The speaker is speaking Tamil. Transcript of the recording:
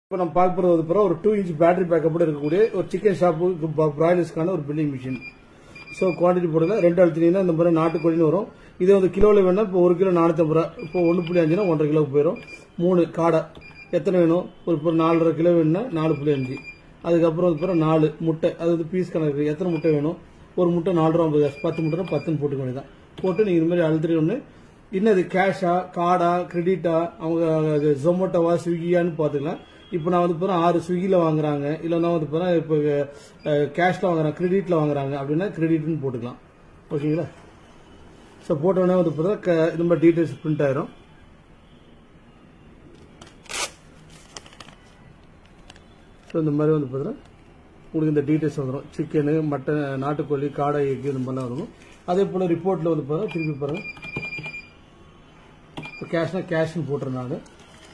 இப்போ நம்ம பார்க்க போகிறது வந்து பிறகு ஒரு டூ இன்ச் பேட்டரி பேக்கப்போட இருக்கக்கூடிய ஒரு சிக்கன் ஷாப்பு பிராய்லர்ஸ்க்கான ஒரு பில்லிங் மிஷின் ஸோ குவான்டிட்டி போடுங்க ரெண்டு அழுத்தினீங்கன்னா இந்த மாதிரி நாட்டுக்கோழின்னு வரும் இது வந்து கிலோவில் வேணா இப்போ ஒரு கிலோ நானூற்றம்பது ரூபா இப்போ ஒன்று புள்ளி அஞ்சுனா ஒன்றரை கிலோவுக்கு போயிடும் மூணு காடை எத்தனை வேணும் ஒரு இப்போ நாலரை கிலோ வேணும்னா நாலு புள்ளி அஞ்சு அதுக்கப்புறம் வந்து பிறகு நாலு முட்டை அது வந்து பீஸ் கணக்கு எத்தனை முட்டை வேணும் ஒரு முட்டை நாலு ரூபா ஐம்பது காசு பத்து முட்டை பத்துன்னு போட்டுக்க வேண்டியதான் போட்டு நீங்கள் இந்த மாதிரி அழுத்திட்டு என்னது கேஷா கார்டா கிரெடிட்டா அவங்க ஜொமேட்டோவா ஸ்விக்கியான்னு பார்த்துக்கலாம் இப்போ நான் வந்து போகிறேன் ஆறு ஸ்விக்கியில் வாங்குறாங்க இல்லைன்னா வந்து போகிறேன் இப்போ கேஷில் வாங்குறாங்க கிரெடிட்டில் வாங்குறாங்க அப்படின்னா கிரெடிட்னு போட்டுக்கலாம் ஓகேங்களா ஸோ போட்டோடனே வந்து பார்த்தா இந்த மாதிரி டீட்டெயில்ஸ் பிரிண்ட் ஆயிரும் ஸோ இந்த மாதிரி வந்து பார்த்தீங்கன்னா உங்களுக்கு இந்த டீட்டெயில்ஸ் வந்துடும் சிக்கனு மட்டன் நாட்டுக்கோழி காடை எக்கு இந்த மாதிரிலாம் வரும் அதே போல் ரிப்போர்ட்டில் வந்து பார்த்தா திருப்பி பாருங்கள் இப்போ கேஷ்னா கேஷ்னு போட்டுறேன் நான்